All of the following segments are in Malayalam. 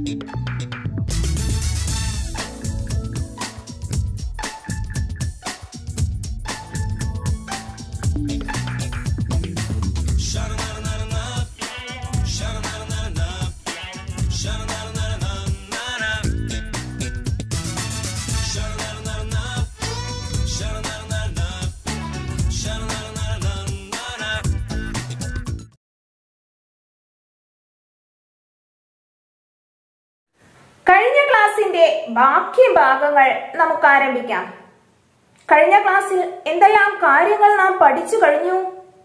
കഴിഞ്ഞ ക്ലാസ്സിന്റെ ബാക്കി ഭാഗങ്ങൾ നമുക്ക് ആരംഭിക്കാം കഴിഞ്ഞ ക്ലാസ്സിൽ എന്തെല്ലാം കാര്യങ്ങൾ നാം പഠിച്ചു കഴിഞ്ഞു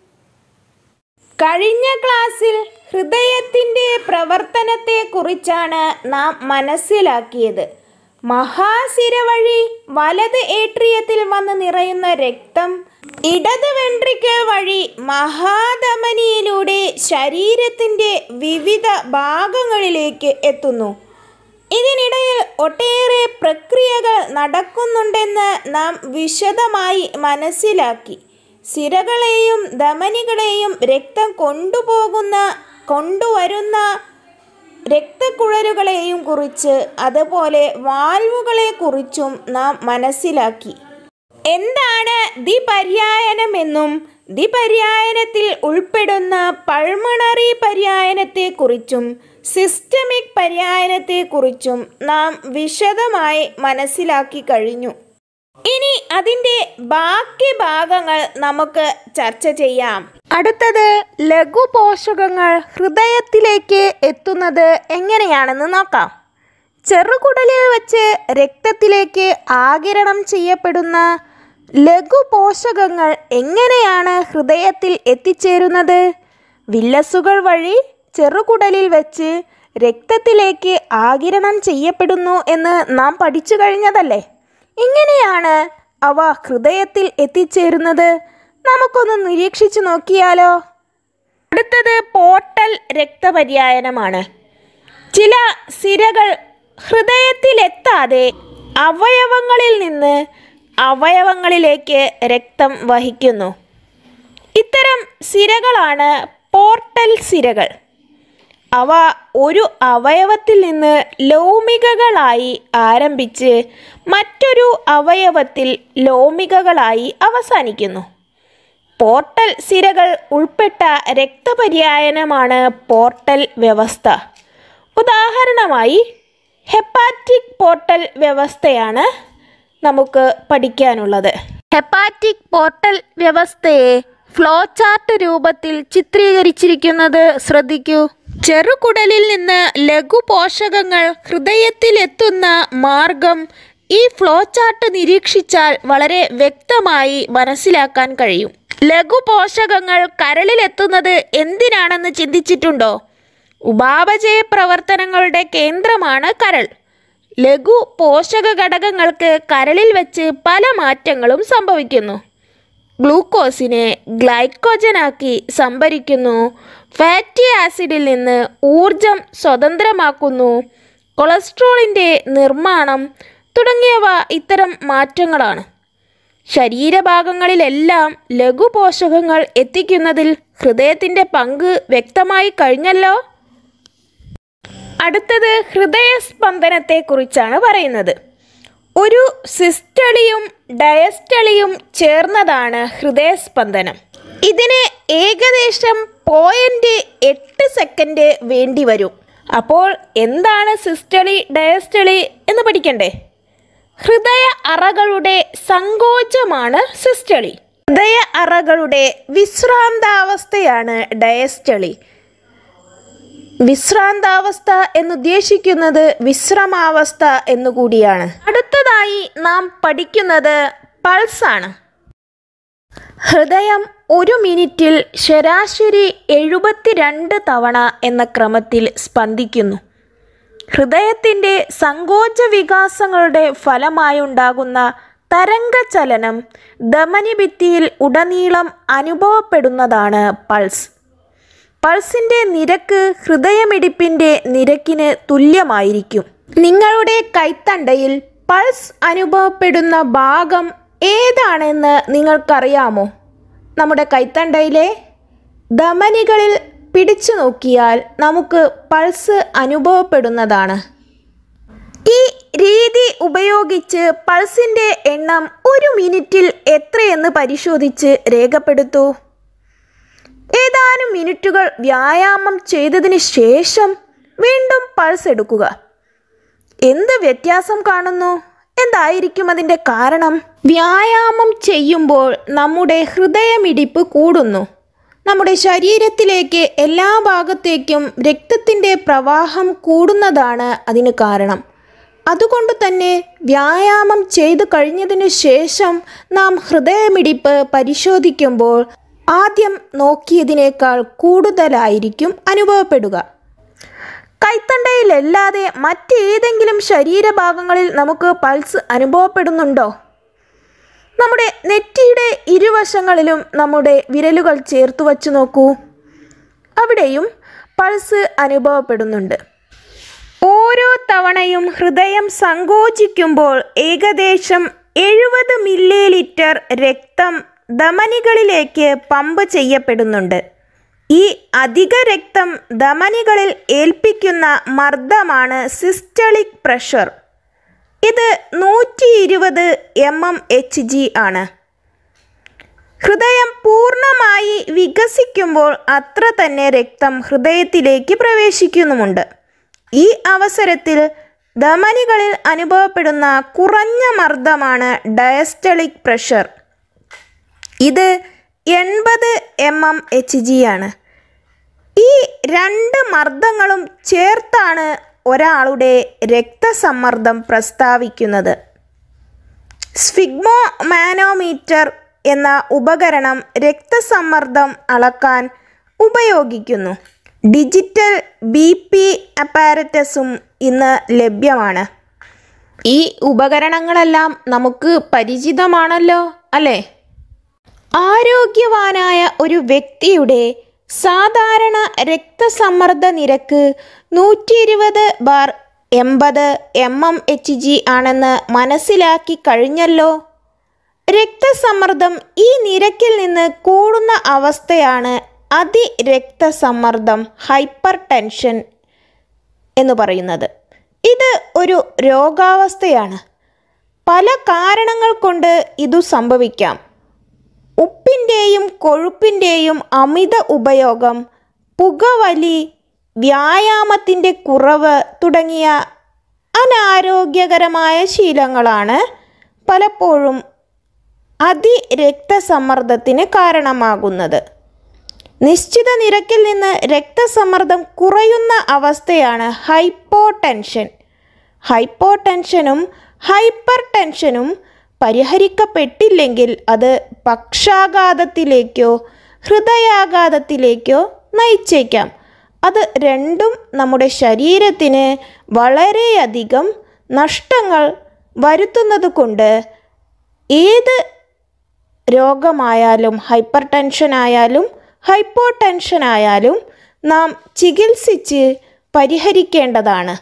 കഴിഞ്ഞ ക്ലാസ്സിൽ ഹൃദയത്തിന്റെ പ്രവർത്തനത്തെ കുറിച്ചാണ് നാം മനസ്സിലാക്കിയത് മഹാസിര വഴി വലത് ഏട്രിയത്തിൽ വന്ന് നിറയുന്ന രക്തം ഇടത് വെൻട്രിക്കൽ വഴി മഹാധമനിയിലൂടെ ശരീരത്തിന്റെ വിവിധ ഭാഗങ്ങളിലേക്ക് എത്തുന്നു ഇതിനിടയിൽ ഒട്ടേറെ പ്രക്രിയകൾ നടക്കുന്നുണ്ടെന്ന് നാം വിശദമായി മനസ്സിലാക്കി സിരകളെയും ധമനികളെയും രക്തം കൊണ്ടുപോകുന്ന കൊണ്ടുവരുന്ന രക്തക്കുഴലുകളെയും കുറിച്ച് അതുപോലെ വാൽവുകളെ കുറിച്ചും നാം മനസ്സിലാക്കി എന്താണ് ദ്വിപര്യായനമെന്നും ദ്വിപര്യായനത്തിൽ ഉൾപ്പെടുന്ന പൾമണറി പര്യായനത്തെക്കുറിച്ചും സിസ്റ്റമിക് പര്യായനത്തെക്കുറിച്ചും നാം വിശദമായി മനസ്സിലാക്കി കഴിഞ്ഞു ഇനി അതിൻ്റെ ബാക്കി ഭാഗങ്ങൾ നമുക്ക് ചർച്ച ചെയ്യാം അടുത്തത് ലഘുപോഷകങ്ങൾ ഹൃദയത്തിലേക്ക് എത്തുന്നത് എങ്ങനെയാണെന്ന് നോക്കാം ചെറുകുടലിൽ വച്ച് രക്തത്തിലേക്ക് ആകിരണം ചെയ്യപ്പെടുന്ന ലഘുപോഷകങ്ങൾ എങ്ങനെയാണ് ഹൃദയത്തിൽ എത്തിച്ചേരുന്നത് വില്ലസുകൾ വഴി ചെറുകുടലിൽ വെച്ച് രക്തത്തിലേക്ക് ആകിരണം ചെയ്യപ്പെടുന്നു എന്ന് നാം പഠിച്ചു കഴിഞ്ഞതല്ലേ എങ്ങനെയാണ് അവ ഹൃദയത്തിൽ എത്തിച്ചേരുന്നത് നമുക്കൊന്ന് നിരീക്ഷിച്ചു നോക്കിയാലോ അടുത്തത് പോർട്ടൽ രക്തപര്യായനമാണ് ചില സിരകൾ ഹൃദയത്തിലെത്താതെ അവയവങ്ങളിൽ നിന്ന് അവയവങ്ങളിലേക്ക് രക്തം വഹിക്കുന്നു ഇത്തരം സിരകളാണ് പോർട്ടൽ സിരകൾ അവ ഒരു അവയവത്തിൽ നിന്ന് ലൗമികകളായി ആരംഭിച്ച് മറ്റൊരു അവയവത്തിൽ ലോമികകളായി അവസാനിക്കുന്നു പോർട്ടൽ സിരകൾ ഉൾപ്പെട്ട രക്തപര്യായനമാണ് പോർട്ടൽ വ്യവസ്ഥ ഉദാഹരണമായി ഹെപ്പാറ്റിക് പോർട്ടൽ വ്യവസ്ഥയാണ് നമുക്ക് പഠിക്കാനുള്ളത് ഹെപ്പാറ്റിക് പോർട്ടൽ വ്യവസ്ഥയെ ഫ്ലോ ചാർട്ട് രൂപത്തിൽ ചിത്രീകരിച്ചിരിക്കുന്നത് ശ്രദ്ധിക്കൂ ചെറുകുടലിൽ നിന്ന് ലഘുപോഷകങ്ങൾ ഹൃദയത്തിലെത്തുന്ന മാർഗം ഈ ഫ്ലോ ചാർട്ട് നിരീക്ഷിച്ചാൽ വളരെ വ്യക്തമായി മനസ്സിലാക്കാൻ കഴിയും ലഘുപോഷകങ്ങൾ കരളിലെത്തുന്നത് എന്തിനാണെന്ന് ചിന്തിച്ചിട്ടുണ്ടോ ഉപാപചയ പ്രവർത്തനങ്ങളുടെ കേന്ദ്രമാണ് കരൾ ലഘു പോഷക ഘടകങ്ങൾക്ക് കരളിൽ വെച്ച് പല മാറ്റങ്ങളും സംഭവിക്കുന്നു ഗ്ലൂക്കോസിനെ ഗ്ലൈക്കോജനാക്കി സംഭരിക്കുന്നു ഫാറ്റി ആസിഡിൽ നിന്ന് ഊർജം സ്വതന്ത്രമാക്കുന്നു കൊളസ്ട്രോളിൻ്റെ നിർമ്മാണം തുടങ്ങിയവ ഇത്തരം മാറ്റങ്ങളാണ് ശരീരഭാഗങ്ങളിലെല്ലാം ലഘുപോഷകങ്ങൾ എത്തിക്കുന്നതിൽ ഹൃദയത്തിൻ്റെ പങ്ക് വ്യക്തമായി കഴിഞ്ഞല്ലോ അടുത്തത് ഹൃദയസ്പന്ദനത്തെക്കുറിച്ചാണ് പറയുന്നത് ഒരു സിസ്റ്റളിയും ഡയസ്റ്റളിയും ചേർന്നതാണ് ഹൃദയസ്പന്ദനം ഇതിന് ഏകദേശം പോയിന്റ് എട്ട് സെക്കൻഡ് വേണ്ടി വരും അപ്പോൾ എന്താണ് സിസ്റ്റളി ഡയസ്റ്റളി എന്ന് പഠിക്കണ്ടേ ഹൃദയ അറകളുടെ സങ്കോചമാണ് സിസ്റ്റളി ഹൃദയ അറകളുടെ വിശ്രാന്താവസ്ഥയാണ് ഡയസ്റ്റളി വിശ്രാന്താവസ്ഥ എന്നുദ്ദേശിക്കുന്നത് വിശ്രമാവസ്ഥ എന്നുകൂടിയാണ് അടുത്തതായി നാം പഠിക്കുന്നത് പൾസ് ആണ് ഹൃദയം ഒരു മിനിറ്റിൽ ശരാശരി എഴുപത്തിരണ്ട് തവണ എന്ന ക്രമത്തിൽ സ്പന്ദിക്കുന്നു ഹൃദയത്തിൻ്റെ സങ്കോച വികാസങ്ങളുടെ ഫലമായുണ്ടാകുന്ന തരംഗചലനം ധമനിഭിത്തിയിൽ ഉടനീളം അനുഭവപ്പെടുന്നതാണ് പൾസ് പൾസിൻ്റെ നിരക്ക് ഹൃദയമിടിപ്പിൻ്റെ നിരക്കിന് തുല്യമായിരിക്കും നിങ്ങളുടെ കൈത്തണ്ടയിൽ പൾസ് അനുഭവപ്പെടുന്ന ഭാഗം ഏതാണെന്ന് നിങ്ങൾക്കറിയാമോ നമ്മുടെ കൈത്തണ്ടയിലെ ധമനികളിൽ പിടിച്ചു നോക്കിയാൽ നമുക്ക് പൾസ് അനുഭവപ്പെടുന്നതാണ് ഈ രീതി ഉപയോഗിച്ച് പൾസിൻ്റെ എണ്ണം ഒരു മിനിറ്റിൽ എത്രയെന്ന് പരിശോധിച്ച് രേഖപ്പെടുത്തൂ ഏതാനും മിനിറ്റുകൾ വ്യായാമം ചെയ്തതിന് ശേഷം വീണ്ടും പൾസ് എടുക്കുക എന്ത് വ്യത്യാസം കാണുന്നു എന്തായിരിക്കും അതിൻ്റെ കാരണം വ്യായാമം ചെയ്യുമ്പോൾ നമ്മുടെ ഹൃദയമിടിപ്പ് കൂടുന്നു നമ്മുടെ ശരീരത്തിലേക്ക് എല്ലാ ഭാഗത്തേക്കും രക്തത്തിൻ്റെ പ്രവാഹം കൂടുന്നതാണ് അതിന് കാരണം അതുകൊണ്ട് തന്നെ വ്യായാമം ചെയ്തു കഴിഞ്ഞതിന് ശേഷം നാം ഹൃദയമിടിപ്പ് പരിശോധിക്കുമ്പോൾ ആദ്യം നോക്കിയതിനേക്കാൾ കൂടുതലായിരിക്കും അനുഭവപ്പെടുക കൈത്തണ്ടയിലല്ലാതെ മറ്റേതെങ്കിലും ശരീരഭാഗങ്ങളിൽ നമുക്ക് പൾസ് അനുഭവപ്പെടുന്നുണ്ടോ നമ്മുടെ നെറ്റിയുടെ ഇരുവശങ്ങളിലും നമ്മുടെ വിരലുകൾ ചേർത്ത് വച്ചു നോക്കൂ അവിടെയും പൾസ് അനുഭവപ്പെടുന്നുണ്ട് ഓരോ തവണയും ഹൃദയം സങ്കോചിക്കുമ്പോൾ ഏകദേശം എഴുപത് മില്ലി ലിറ്റർ രക്തം ധമനികളിലേക്ക് പമ്പ് ചെയ്യപ്പെടുന്നുണ്ട് ഈ അധിക രക്തം ധമനികളിൽ ഏൽപ്പിക്കുന്ന മർദ്ദമാണ് സിസ്റ്റളിക് പ്രഷർ ഇത് നൂറ്റി ഇരുപത് എം എം എച്ച് ജി ആണ് ഹൃദയം പൂർണ്ണമായി വികസിക്കുമ്പോൾ അത്ര തന്നെ രക്തം ഹൃദയത്തിലേക്ക് പ്രവേശിക്കുന്നുമുണ്ട് ഈ അവസരത്തിൽ ധമനികളിൽ അനുഭവപ്പെടുന്ന കുറഞ്ഞ മർദ്ദമാണ് ഡയസ്റ്റളിക് പ്രഷർ ഇത് എൺപത് എം എം എച്ച് ജി ആണ് ഈ രണ്ട് മർദ്ദങ്ങളും ചേർത്താണ് ഒരാളുടെ രക്തസമ്മർദ്ദം പ്രസ്താവിക്കുന്നത് സ്ഫിഗ്മോ മാനോമീറ്റർ എന്ന ഉപകരണം രക്തസമ്മർദ്ദം അളക്കാൻ ഉപയോഗിക്കുന്നു ഡിജിറ്റൽ ബി പി അപ്പാരറ്റസും ഇന്ന് ലഭ്യമാണ് ഈ ഉപകരണങ്ങളെല്ലാം നമുക്ക് പരിചിതമാണല്ലോ അല്ലേ ആരോഗ്യവാനായ ഒരു വ്യക്തിയുടെ സാധാരണ രക്തസമ്മർദ്ദ നിരക്ക് നൂറ്റി ഇരുപത് ബാർ എൺപത് എം എം എച്ച് ജി ആണെന്ന് മനസ്സിലാക്കി കഴിഞ്ഞല്ലോ രക്തസമ്മർദ്ദം ഈ നിരക്കിൽ നിന്ന് കൂടുന്ന അവസ്ഥയാണ് അതിരക്തസമ്മർദ്ദം ഹൈപ്പർ ടെൻഷൻ എന്ന് പറയുന്നത് ഇത് ഒരു രോഗാവസ്ഥയാണ് പല കാരണങ്ങൾ കൊണ്ട് ഇതു സംഭവിക്കാം ഉപ്പിൻ്റെയും കൊഴുപ്പിൻ്റെയും അമിത ഉപയോഗം പുകവലി വ്യായാമത്തിൻ്റെ കുറവ് തുടങ്ങിയ അനാരോഗ്യകരമായ ശീലങ്ങളാണ് പലപ്പോഴും അതിരക്തസമ്മർദ്ദത്തിന് കാരണമാകുന്നത് നിശ്ചിത നിരക്കിൽ നിന്ന് രക്തസമ്മർദ്ദം കുറയുന്ന അവസ്ഥയാണ് ഹൈപ്പോ ടെൻഷൻ ഹൈപ്പോ ടെൻഷനും ഹൈപ്പർ ടെൻഷനും പരിഹരിക്കപ്പെട്ടില്ലെങ്കിൽ അത് പക്ഷാഘാതത്തിലേക്കോ ഹൃദയാഘാതത്തിലേക്കോ നയിച്ചേക്കാം അത് രണ്ടും നമ്മുടെ ശരീരത്തിന് വളരെയധികം നഷ്ടങ്ങൾ വരുത്തുന്നത് കൊണ്ട് ഏത് രോഗമായാലും ഹൈപ്പർ ടെൻഷൻ ആയാലും ഹൈപ്പോ ടെൻഷൻ ആയാലും നാം ചികിത്സിച്ച് പരിഹരിക്കേണ്ടതാണ്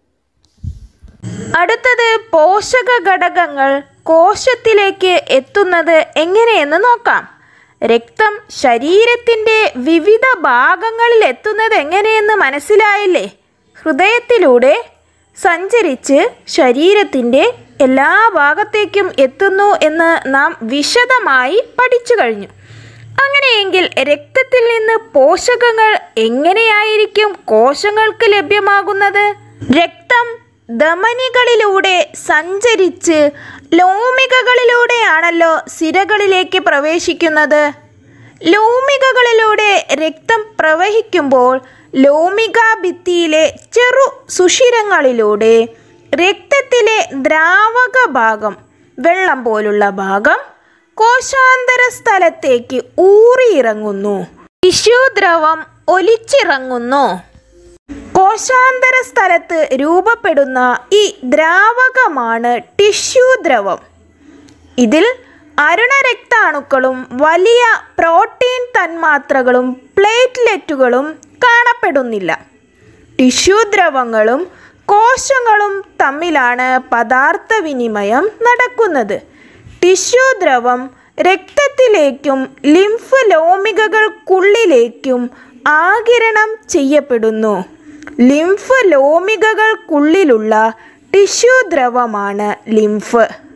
അടുത്തത് പോഷക ഘടകങ്ങൾ കോശത്തിലേക്ക് എത്തുന്നത് എങ്ങനെയെന്ന് നോക്കാം രക്തം ശരീരത്തിൻ്റെ വിവിധ ഭാഗങ്ങളിൽ എത്തുന്നത് എങ്ങനെയെന്ന് മനസ്സിലായില്ലേ ഹൃദയത്തിലൂടെ സഞ്ചരിച്ച് ശരീരത്തിൻ്റെ എല്ലാ ഭാഗത്തേക്കും എത്തുന്നു എന്ന് നാം വിശദമായി പഠിച്ചു കഴിഞ്ഞു അങ്ങനെയെങ്കിൽ രക്തത്തിൽ നിന്ന് പോഷകങ്ങൾ എങ്ങനെയായിരിക്കും കോശങ്ങൾക്ക് ലഭ്യമാകുന്നത് രക്തം ധമനികളിലൂടെ സഞ്ചരിച്ച് ലോമികകളിലൂടെയാണല്ലോ സിരകളിലേക്ക് പ്രവേശിക്കുന്നത് ലോമികകളിലൂടെ രക്തം പ്രവഹിക്കുമ്പോൾ ലോമിക ഭിത്തിയിലെ ചെറു സുഷിരങ്ങളിലൂടെ രക്തത്തിലെ ദ്രാവക ഭാഗം വെള്ളം പോലുള്ള ഭാഗം കോശാന്തര സ്ഥലത്തേക്ക് ഊറിയിറങ്ങുന്നു ടിഷ്യൂദ്രവം ഒലിച്ചിറങ്ങുന്നു കോശാന്തര സ്ഥലത്ത് രൂപപ്പെടുന്ന ഈ ദ്രാവകമാണ് ടിഷ്യൂ ദ്രവം ഇതിൽ അരുണരക്താണുക്കളും വലിയ പ്രോട്ടീൻ തന്മാത്രകളും പ്ലേറ്റ്ലെറ്റുകളും കാണപ്പെടുന്നില്ല ടിഷ്യൂ ദ്രവങ്ങളും കോശങ്ങളും തമ്മിലാണ് പദാർത്ഥ വിനിമയം നടക്കുന്നത് ടിഷ്യൂ ദ്രവം രക്തത്തിലേക്കും ലിംഫ് ലോമികകൾക്കുള്ളിലേക്കും ആകിരണം ചെയ്യപ്പെടുന്നു ലിംഫ് ലോമികകൾക്കുള്ളിലുള്ള ടിഷ്യൂ ദ്രവമാണ് ലിംഫ്